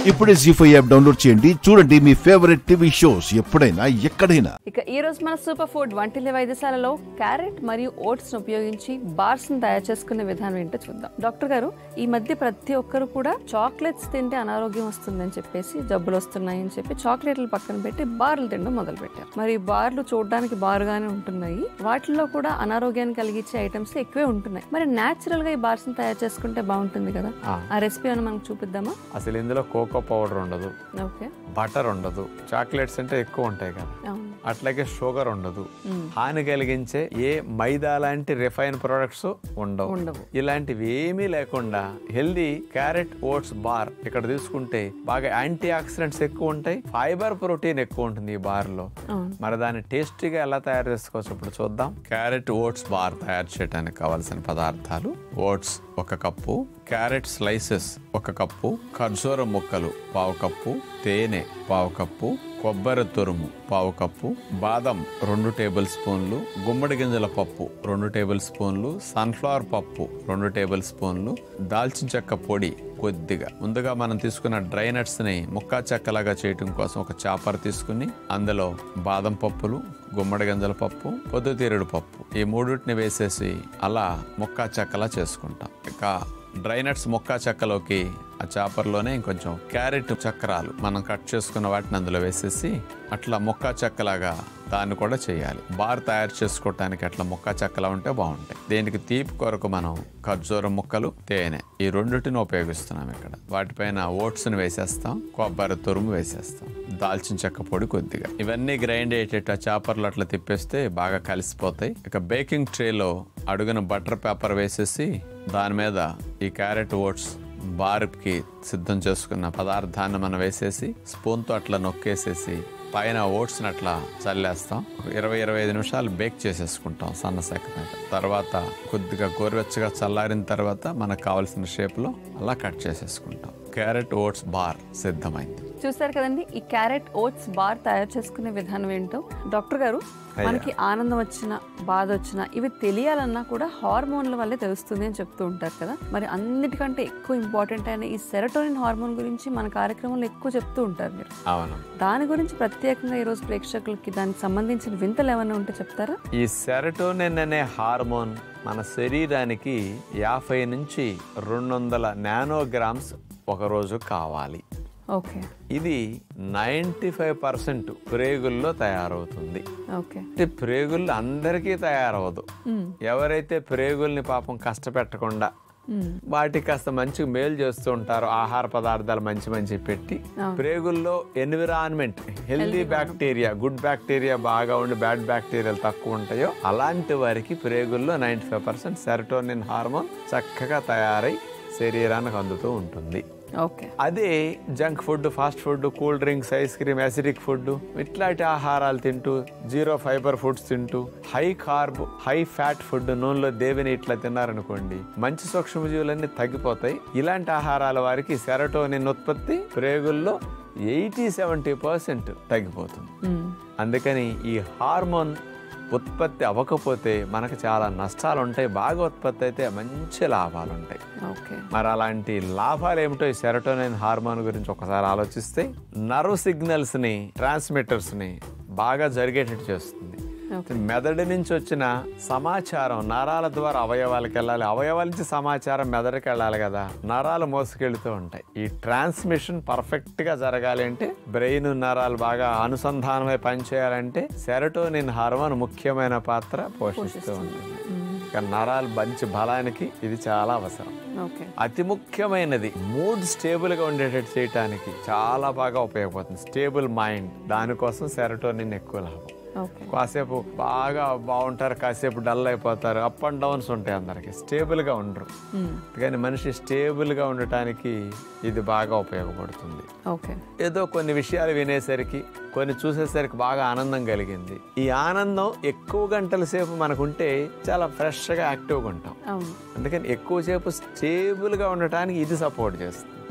ఇప్పుడే G five app download చేయండి చూడండి మీ ఫేవరెట్ టీవీ షోస్ ఎప్పుడైనా ఎక్కడైనా ఇక ఈ రోజు మన సూపర్ ఫుడ్ వంటిల్లి వైద్యశాలలో క్యారెట్ మరియు ఓట్స్ ను ఉపయోగించి బార్స్ ను తయారు చేసుకునే విధానం ఏంటో చూద్దాం డాక్టర్ గారు ఈ మధ్య ప్రతి ఒక్కరు కూడా చాక్లెట్స్ తింటే అనారోగ్యం వస్తుందని చెప్పేసి జబ్బులు వస్తున్నాయని చెప్పి చాక్లెట్లు పక్కన పెట్టి బార్లు తినడం మొదలు పెట్టారు మరి ఈ బార్లు చూడడానికి బారుగానే ఉంటున్నాయి వాటిల్లో కూడా అనారోగ్యాన్ని కలిగించే ఐటమ్స్ ఎక్కువే ఉంటున్నాయి మరి నేచురల్ గా ఈ బార్స్ ని తయారు చేసుకుంటే బాగుంటుంది కదా ఆ. ఆ రెసిపీ అని మనకు చూపిద్దామా అసలు ఇందులో కోకో పౌడర్ ఉండదు ఓకే బటర్ ఉండదు చాక్లెట్స్ అంటే ఎక్కువ ఉంటాయి కదా అవును అట్లాగే షుగర్ ఉండదు మ్మ్. హాని కలిగించే ఏ మైదా లాంటి రిఫైన్ ప్రొడక్ట్స్ ఉండవు ఉండవు. ఇలాంటివి ఏమీ లేకుండా హెల్దీ క్యారెట్ ఓట్స్ బార్ ఇక్కడ తీసుకుంటే బాగా యాంటీ ఆక్సిడెంట్స్ ఎక్కువ ఉంటాయి ఫైబర్ ప్రోటీన్ ఎక్కువ ఉంటుంది ఈ బార్ లో అవును మరి దాన్ని టేస్టీగా ఎలా తయారు చేసుకోవచ్చు ఇప్పుడు చూద్దాం క్యారెట్ ఓట్స్ బార్ తయారు చేయడానికి కావాల్సిన పదార్థాలు ఓట్స్ ఒక కప్పు క్యారెట్ స్లైసెస్ ఒక కప్పు ఖర్జూర ముక్కలు పావు కప్పు తేనె పావు కప్పు కొబ్బరి తురుము పావు కప్పు బాదం రెండు టేబుల్ స్పూన్లు గుమ్మడి గింజల పప్పు రెండు టేబుల్ స్పూన్లు సన్ఫ్లవర్ పప్పు రెండు టేబుల్ స్పూన్లు దాల్చిన చెక్క పొడి కొద్దిగా ముందుగా మనం తీసుకున్న డ్రై నట్స్ ని ముక్కా చెక్కలాగా చేయటం కోసం ఒక చాపర్ తీసుకుని అందులో బాదం పప్పులు గుమ్మడి గింజల పప్పు పొద్దుతీరుడు పప్పు ఈ మూడింటిని వేసేసి అలా ముక్కా చెక్కలా చేసుకుంటాం ఇక డ్రై నట్స్ ముక్కా చెక్కలోకి ఆ చాపర్లోనే ఇంకొంచెం క్యారెట్ చక్రాలు మనం కట్ చేసుకున్న వాటిని అందులో వేసేసి అట్లా ముక్కా చెక్కలాగా దాన్ని కూడా చేయాలి బార్ తయారు చేసుకోవటానికి అట్లా ముక్కా చెక్కలా ఉంటే బాగుంటాయి దీనికి తీపి కొరకు మనం ఖర్జూరం ముక్కలు తేనె ఈ రెండింటిని ఉపయోగిస్తున్నాం ఇక్కడ వాటిపైన ఓట్స్ని వేసేస్తాం కొబ్బరి తురుము వేసేస్తాం దాల్చిన చెక్క పొడి కొద్దిగా ఇవన్నీ గ్రైండ్ అయ్యేటట్టు ఆ చాపర్లు అట్లా తిప్పేస్తే బాగా కలిసిపోతాయి ఇక బేకింగ్ ట్రేలో అడుగున బటర్ పేపర్ వేసేసి దాని మీద ఈ క్యారెట్ ఓట్స్ బార్కి సిద్ధం చేసుకున్న పదార్థాన్ని మనం వేసేసి స్పూన్తో అట్లా నొక్కేసేసి పైన ఓట్స్ని అట్లా చల్లేస్తాం ఒక ఇరవై ఇరవై ఐదు నిమిషాలు బేక్ చేసేసుకుంటాం సన్న సెక మీద తర్వాత కొద్దిగా గోరువెచ్చగా చల్లారిన తర్వాత మనకు కావాల్సిన షేప్లో అలా కట్ చేసేసుకుంటాం క్యారెట్ ఓట్స్ బార్ సిద్ధమైంది చూసారు కదండి ఈ క్యారెట్ ఓట్స్ బార్ తయారు చేసుకునే విధానం ఏంటో డాక్టర్ గారు అయ్యా. మనకి ఆనందం వచ్చినా బాధ వచ్చినా ఇవి తెలియాలన్నా కూడా హార్మోన్ల వల్లే తెలుస్తుంది అని చెప్తూ ఉంటారు కదా మరి అన్నిటికంటే ఎక్కువ ఇంపార్టెంట్ అయిన ఈ సెరటోనిన్ హార్మోన్ గురించి మన కార్యక్రమంలో ఎక్కువ చెప్తూ ఉంటారు మీరు అవును దాని గురించి ప్రత్యేకంగా ఈ రోజు ప్రేక్షకులకి దానికి సంబంధించిన వింతలు ఏమైనా ఉంటే చెప్తారా ఈ సెరటోనిన్ అనే హార్మోన్ మన శరీరానికి యాభై నుంచి రెండు వందల నానోగ్రామ్స్ ఒకరోజు కావాలి ఓకే ఇది నైంటీ ఫైవ్ పర్సెంట్ ప్రేగుల్లో తయారవుతుంది ఓకే అంటే ప్రేగుళ్ళు అందరికీ తయారవదు మ్మ్. ఎవరైతే ప్రేగుల్ని పాపం కష్టపెట్టకుండా మ్మ్. వాటికి కాస్త మంచి మేలు చేస్తూ ఉంటారు ఆహార పదార్థాలు మంచి మంచి పెట్టి ప్రేగుల్లో environment healthy bacteria good bacteria బాగా ఉండి బ్యాడ్ బ్యాక్టీరియాలు తక్కువ ఉంటాయో అలాంటి వారికి ప్రేగుల్లో ninety five percent serotonin hormone చక్కగా తయారై శరీరానికి అందుతూ ఉంటుంది ఓకే అదే junk food fast food cool drinks ice cream acidic food ఇట్లాంటి ఆహారాలు తింటూ జీరో ఫైబర్ ఫుడ్స్ తింటూ high carb high fat food నూనెలో దేవిని ఇట్లా తిన్నారనుకోండి మంచి సూక్ష్మజీవులన్నీ తగ్గిపోతాయి ఇలాంటి ఆహారాల వారికి సెరటోనిన్ ఉత్పత్తి ప్రేగుల్లో ఎయిటీ సెవెంటీ పర్సెంట్ తగ్గిపోతుంది మ్మ్. అందుకని ఈ హార్మోన్ ఉత్పత్తి అవ్వకపోతే మనకు చాలా నష్టాలు ఉంటాయి బాగా ఉత్పత్తి అయితే మంచి లాభాలు ఉంటాయి ఓకే మరి అలాంటి లాభాలు ఏమిటో ఈ సెరటోనిన్ హార్మోన్ గురించి ఒకసారి ఆలోచిస్తే నర్వ్ సిగ్నల్స్ ని ట్రాన్స్మిటర్స్ ని బాగా జరిగేటట్టు చేస్తుంది ఓకే మెదడు నుంచి వచ్చిన సమాచారం నరాల ద్వారా అవయవాలకు వెళ్ళాలి అవయవాల నుంచి సమాచారం మెదడుకి వెళ్ళాలి కదా నరాలు మోసుకెళ్తూ ఉంటాయి ఈ ట్రాన్స్మిషన్ పర్ఫెక్ట్ గా జరగాలి అంటే బ్రెయిన్ నరాలు బాగా అనుసంధానమై పనిచేయాలంటే సెరటోనిన్ హార్మోన్ ముఖ్యమైన పాత్ర పోషిస్తూ ఉంటుంది ఇక నరాలు మంచి బలానికి ఇది చాలా అవసరం ఓకే అతి ముఖ్యమైనది మూడ్ స్టేబుల్ గా ఉండేటట్టు చేయడానికి చాలా బాగా ఉపయోగపడుతుంది స్టేబుల్ మైండ్ దానికోసం సెరటోనిన్ ఎక్కువ లాభం ఓకే కాసేపు బాగా బాగుంటారు కాసేపు డల్ అయిపోతారు అప్ అండ్ డౌన్స్ ఉంటాయి అందరికి స్టేబుల్ గా ఉండరు మ్మ్. కానీ మనిషి స్టేబుల్ గా ఉండటానికి ఇది బాగా ఉపయోగపడుతుంది ఓకే ఏదో కొన్ని విషయాలు వినేసరికి కొన్ని చూసేసరికి బాగా ఆనందం కలిగింది ఈ ఆనందం ఎక్కువ గంటల సేపు మనకుంటే చాలా ఫ్రెష్గా యాక్టివ్గా ఉంటాం అవును అందుకని ఎక్కువసేపు స్టేబుల్గా ఉండటానికి ఇది సపోర్ట్ చేస్తుంది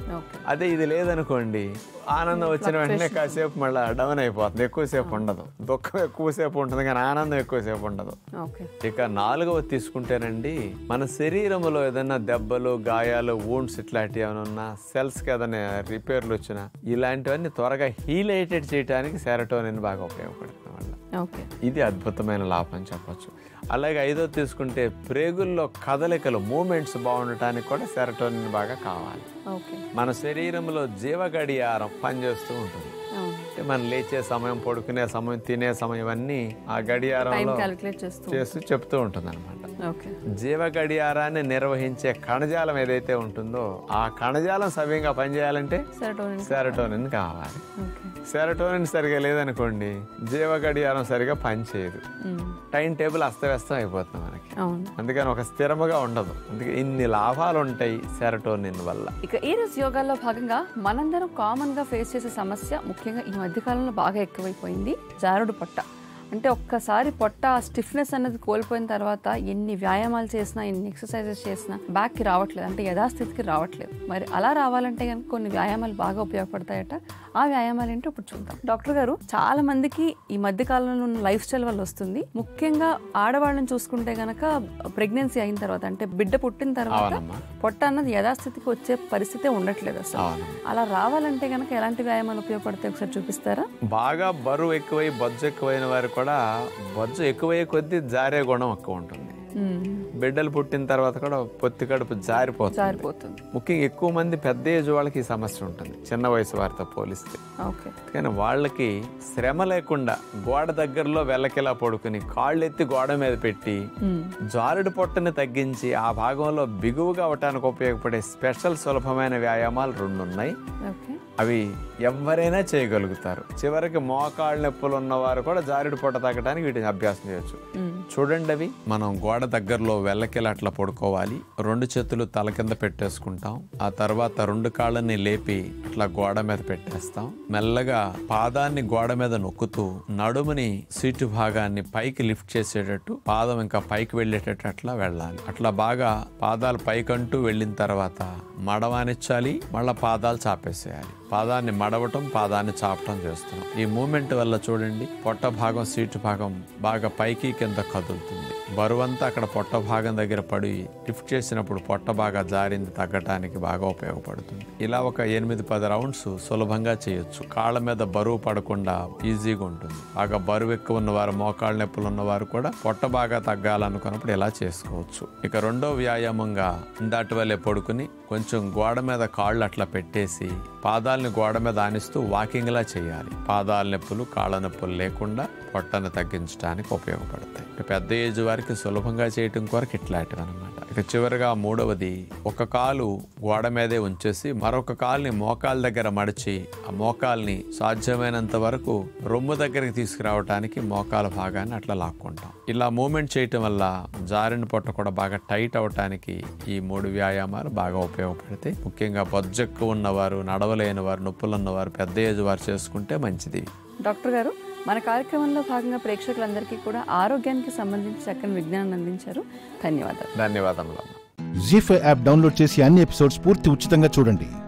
ఓకే అదే ఇది లేదనుకోండి ఆనందం వచ్చిన వెంటనే కాసేపు మళ్ళీ డౌన్ అయిపోతుంది ఎక్కువసేపు ఉండదు దుఃఖం ఎక్కువసేపు ఉంటుంది కానీ ఆనందం ఎక్కువసేపు ఉండదు ఓకే ఇక నాలుగవది తీసుకుంటేనండి మన శరీరంలో ఏదైనా దెబ్బలు గాయాలు వూండ్స్ ఇట్లాంటివి ఏమైనా ఉన్నా సెల్స్కి ఏదైనా రిపేర్లు వచ్చినా ఇలాంటివన్నీ త్వరగా హీల్ అయ్యేటట్టు చేయడానికి సెరటోనిన్ బాగా ఉపయోగపడుతుంది వల్ల ఓకే ఇది అద్భుతమైన లాభం అని చెప్పొచ్చు అలాగే ఐదో తీసుకుంటే ప్రేగుల్లో కదలికలు మూమెంట్స్ బాగుండటానికి కూడా సెరటోనిన్ బాగా కావాలి ఓకే మన శరీరంలో జీవగడియారం పనిచేస్తూ ఉంటుంది అవును అంటే మనం లేచే సమయం పడుకునే సమయం తినే సమయం అన్నీ ఆ టైం గడియారంలో క్యాలిక్యులేట్ చేస్తూ చేస్తూ చెప్తూ ఉంటుంది అనమాట ఓకే జీవ గడియారాన్ని నిర్వహించే కణజాలం ఏదైతే ఉంటుందో ఆ కణజాలం సవ్యంగా పనిచేయాలంటే సెరటోనిన్ సెరటోనిన్ కావాలి ఓకే సెరటోనిన్ సరిగా లేదనుకోండి జీవ గడియారం సరిగా పనిచేయదు టైం టేబుల్ అస్తవ్యస్తం అయిపోతుంది మనకి అవును అందుకని ఒక స్థిరముగా ఉండదు అందుకే ఇన్ని లాభాలు ఉంటాయి సెరటోనిన్ వల్ల ఇక ఈ రోజు యోగాల్లో భాగంగా మనందరం కామన్ గా ఫేస్ చేసే సమస్య ముఖ్యంగా ఈ మధ్య కాలంలో బాగా ఎక్కువైపోయింది జారుడు పొట్ట అంటే ఒక్కసారి పొట్ట స్టిఫ్నెస్ అనేది కోల్పోయిన తర్వాత ఎన్ని వ్యాయామాలు చేసినా ఎన్ని ఎక్సర్సైజెస్ చేసినా back కి రావట్లేదు అంటే యథాస్థితికి రావట్లేదు మరి అలా రావాలంటే కనుక కొన్ని వ్యాయామాలు బాగా ఉపయోగపడతాయట ఆ వ్యాయామాలు ఏంటో ఇప్పుడు చూద్దాం డాక్టర్ గారు చాలా మందికి ఈ మధ్య కాలంలో ఉన్న లైఫ్ స్టైల్ వల్ల వస్తుంది ముఖ్యంగా ఆడవాళ్ళని చూసుకుంటే గనక ప్రెగ్నెన్సీ అయిన తర్వాత అంటే బిడ్డ పుట్టిన తర్వాత అవునమ్మా పొట్ట అన్నది యథాస్థితికి వచ్చే పరిస్థితే ఉండట్లేదు అసలు అవునమ్మా అలా రావాలంటే కనుక ఎలాంటి వ్యాయామాలు ఉపయోగపడతాయి ఒకసారి చూపిస్తారా బాగా బరువు ఎక్కువై బొజ్జు ఎక్కువైన వారు కూడా బొజ్జు ఎక్కువయ్యే కొద్దీ జారే గుణం ఎక్కువ ఉంటుంది బిడ్డలు పుట్టిన తర్వాత కూడా పొత్తి కడుపు జారిపోతుంది జారిపోతుంది ముఖ్యంగా ఎక్కువ మంది పెద్ద ఏజ్ వాళ్ళకి ఈ సమస్య ఉంటుంది చిన్న వయసు వారితో పోలిస్తే ఓకే కానీ వాళ్ళకి శ్రమ లేకుండా గోడ దగ్గరలో వెళ్ళకిలా పడుకుని కాళ్ళు ఎత్తి గోడ మీద పెట్టి జారుడు పొట్టని తగ్గించి ఆ భాగంలో బిగువుగా అవటానికి ఉపయోగపడే స్పెషల్ సులభమైన వ్యాయామాలు రెండు ఉన్నాయి ఓకే అవి ఎవరైనా చేయగలుగుతారు చివరికి మోకాళ్ళ నొప్పులు ఉన్నవారు కూడా జారుడు పొట్ట తగ్గడానికి వీటిని అభ్యాసం చేయొచ్చు చూడండి అవి మనం గోడ దగ్గరలో వెళ్ళకిలా అట్లా పడుకోవాలి రెండు చేతులు తల కింద పెట్టేసుకుంటాం ఆ తర్వాత రెండు కాళ్ళని లేపి అట్లా గోడ మీద పెట్టేస్తాం మెల్లగా పాదాన్ని గోడ మీద నొక్కుతూ నడుముని సీటు భాగాన్ని పైకి లిఫ్ట్ చేసేటట్టు పాదం ఇంకా పైకి వెళ్ళేటట్టు అట్లా వెళ్ళాలి అట్లా బాగా పాదాలు పైకంటూ వెళ్ళిన తర్వాత మడవానిచ్చాలి మళ్ళా పాదాలు చాపేసేయాలి పాదాన్ని మడవటం పాదాన్ని చాపటం చేస్తున్నాం ఈ మూమెంట్ వల్ల చూడండి పొట్ట భాగం సీటు భాగం బాగా పైకి కింద కదులుతుంది బరువంతా అక్కడ పొట్ట భాగం దగ్గర పడి లిఫ్ట్ చేసినప్పుడు పొట్ట బాగా జారింది తగ్గటానికి బాగా ఉపయోగపడుతుంది ఇలా ఒక ఎనిమిది పది రౌండ్స్ సులభంగా చేయొచ్చు కాళ్ళ మీద బరువు పడకుండా ఈజీగా ఉంటుంది బాగా బరువు ఎక్కువ ఉన్నవారు మోకాళ్ళ నొప్పులు ఉన్నవారు కూడా పొట్ట బాగా తగ్గాలనుకున్నప్పుడు ఇలా చేసుకోవచ్చు ఇక రెండో వ్యాయామంగా ఇందాటి వల్లే పడుకుని కొంచెం గోడ మీద కాళ్ళు అట్లా పెట్టేసి పాదాలని గోడ మీద ఆనిస్తూ వాకింగ్ లా చేయాలి పాదాల నొప్పులు కాళ్ళ నొప్పులు లేకుండా పొట్టను తగ్గించడానికి ఉపయోగపడతాయి ఇక పెద్ద ఏజ్ వారికి సులభంగా చేయటం కొరకు ఇట్లాంటివి అనమాట ఇక చివరిగా మూడవది ఒక కాలు గోడ మీదే ఉంచేసి మరొక కాల్ని మోకాల దగ్గర మడిచి ఆ మోకాల్ని సాధ్యమైనంత వరకు రొమ్ము దగ్గరికి తీసుకురావడానికి మోకాల భాగాన్ని అట్లా లాక్కుంటాం ఇలా మూమెంట్ చేయటం వల్ల జారిన పొట్ట కూడా బాగా టైట్ అవటానికి ఈ మూడు వ్యాయామాలు బాగా ఉపయోగపడతాయి ముఖ్యంగా బొజ్జెక్కు ఉన్నవారు నడవలేని వారు నొప్పులు ఉన్నవారు పెద్ద ఏజ్ వారు చేసుకుంటే మంచిది డాక్టర్ గారు మన కార్యక్రమంలో భాగంగా ప్రేక్షకులందరికీ కూడా ఆరోగ్యానికి సంబంధించి చక్కని విజ్ఞానం అందించారు ధన్యవాదాలు ధన్యవాదములు జీ ఫైవ్ యాప్ డౌన్లోడ్ చేసి అన్ని ఎపిసోడ్స్ పూర్తి ఉచితంగా చూడండి